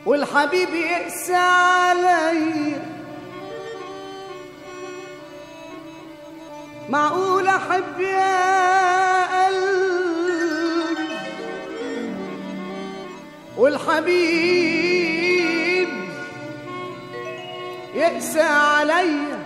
والحبيب يقسى علي معقول احب يا قلبي والحبيب يقسى عليا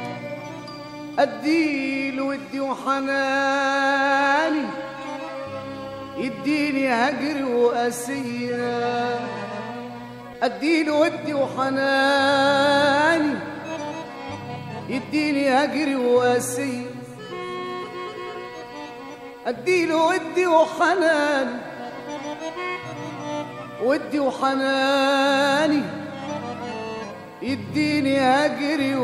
اديله ودي وحناني يديني هجر وقاسيه اديله ودي وحناني يديني هجري وقاسيه اديله ودي وحناني ودي وحناني يديني هجري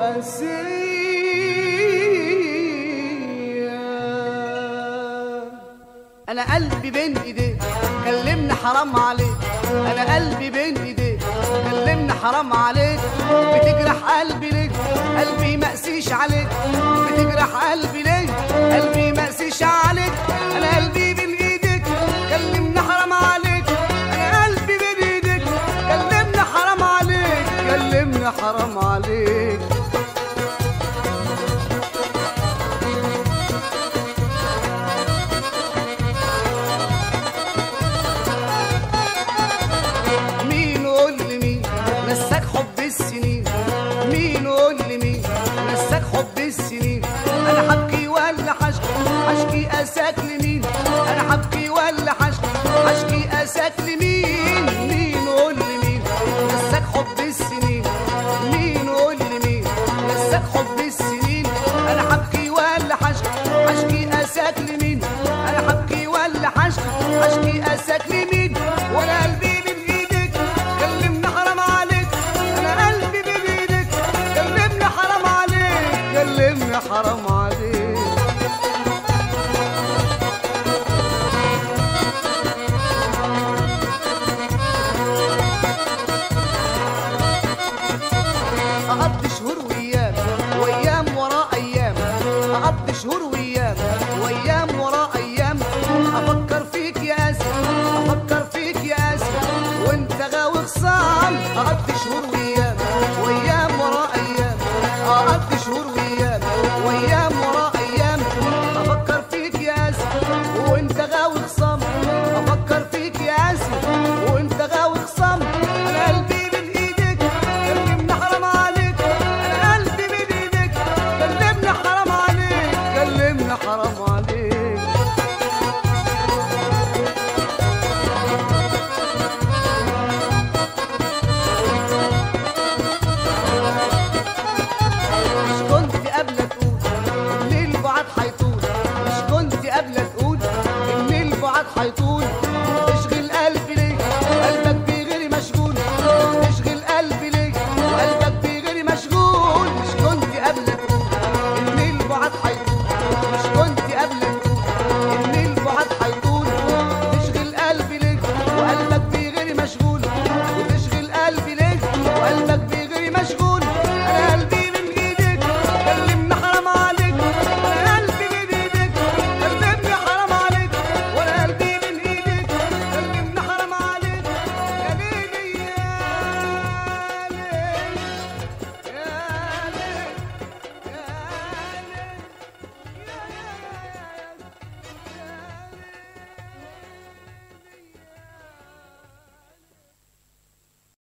وقاسيه انا قلبي بين ايديه كلمني حرام عليك انا قلبي بين ايديه كلمني حرام عليك بتجرح قلبي ليه قلبي مقسيش عليك بتجرح قلبي ليه قلبي مقسيش عليك انا قلبي بين ايديك كلمني حرام عليك انا قلبي بين ايديك كلمني حرام عليك كلمني حرام عليك مين قول لي مين نساك حب السنين مين قول لي مين نساك حب السنين انا حبكي ولا حشكي حشكي اساك لمين انا حبكي ولا حشكي حشكي اساك لمين مين قول لي مين نساك حب السنين مين قول لي مين نساك حب السنين انا حبكي ولا حشكي حشكي اساك لمين انا حبكي ولا حشكي حشكي اساك لمين وانا قلبي بين ايدك كلمني حرام عليك انا قلبي بين ايدك كلمني حرام عليك كلمني حرام عليك أقضي شهور وأيام وأيام ورا أيام أقضي شهور وأيام وأيام ورا أيام أفكر فيك يا آسف أفكر فيك يا آسف وأنت غاوي خسارة